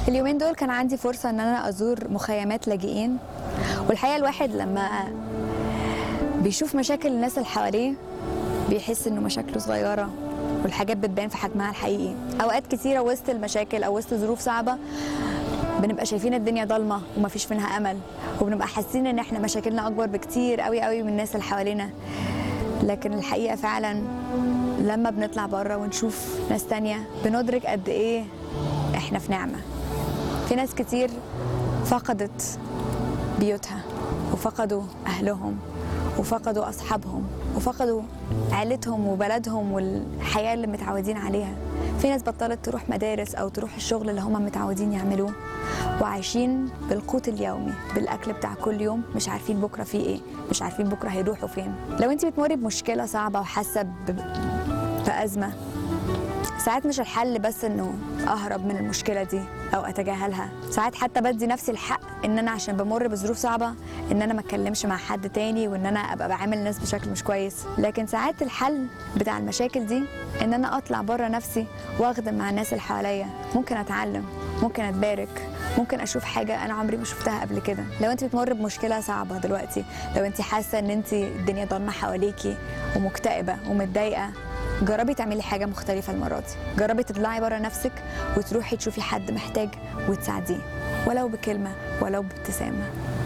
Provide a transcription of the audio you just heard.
اليومين دول كان عندي فرصة ان انا ازور مخيمات لاجئين والحقيقة الواحد لما بيشوف مشاكل الناس اللي حواليه بيحس انه مشاكله صغيرة والحاجات بتبان في حجمها الحقيقي اوقات كتيرة وسط المشاكل او وسط ظروف صعبة بنبقى شايفين الدنيا ضلمة ومفيش منها امل وبنبقى حاسين ان احنا مشاكلنا اكبر بكتير قوي قوي من الناس اللي حوالينا لكن الحقيقة فعلا لما بنطلع بره ونشوف ناس تانية بندرك قد ايه احنا في نعمة في ناس كتير فقدت بيوتها وفقدوا أهلهم وفقدوا أصحابهم وفقدوا عيلتهم وبلدهم والحياة اللي متعودين عليها في ناس بطلت تروح مدارس أو تروح الشغل اللي هم متعودين يعملوه وعايشين بالقوت اليومي بالأكل بتاع كل يوم مش عارفين بكرة فيه إيه مش عارفين بكرة هيروحوا فين لو أنت بتمري بمشكلة صعبة وحاسة ب- بأزمة ساعات مش الحل بس انه اهرب من المشكله دي او اتجاهلها ساعات حتى بدي نفسي الحق ان انا عشان بمر بظروف صعبه ان انا ما اتكلمش مع حد تاني وان انا ابقى بعامل الناس بشكل مش كويس لكن ساعات الحل بتاع المشاكل دي ان انا اطلع بره نفسي واخدم مع الناس اللي حواليا ممكن اتعلم ممكن اتبارك ممكن اشوف حاجه انا عمري ما شفتها قبل كده لو انت بتمر بمشكله صعبه دلوقتي لو انت حاسه ان انت الدنيا ضلمه حواليكي ومكتئبه ومتضايقه جربي تعملي حاجة مختلفة المرة دي جربي تطلعي بره نفسك وتروحي تشوفي حد محتاج وتساعديه ولو بكلمة ولو بابتسامة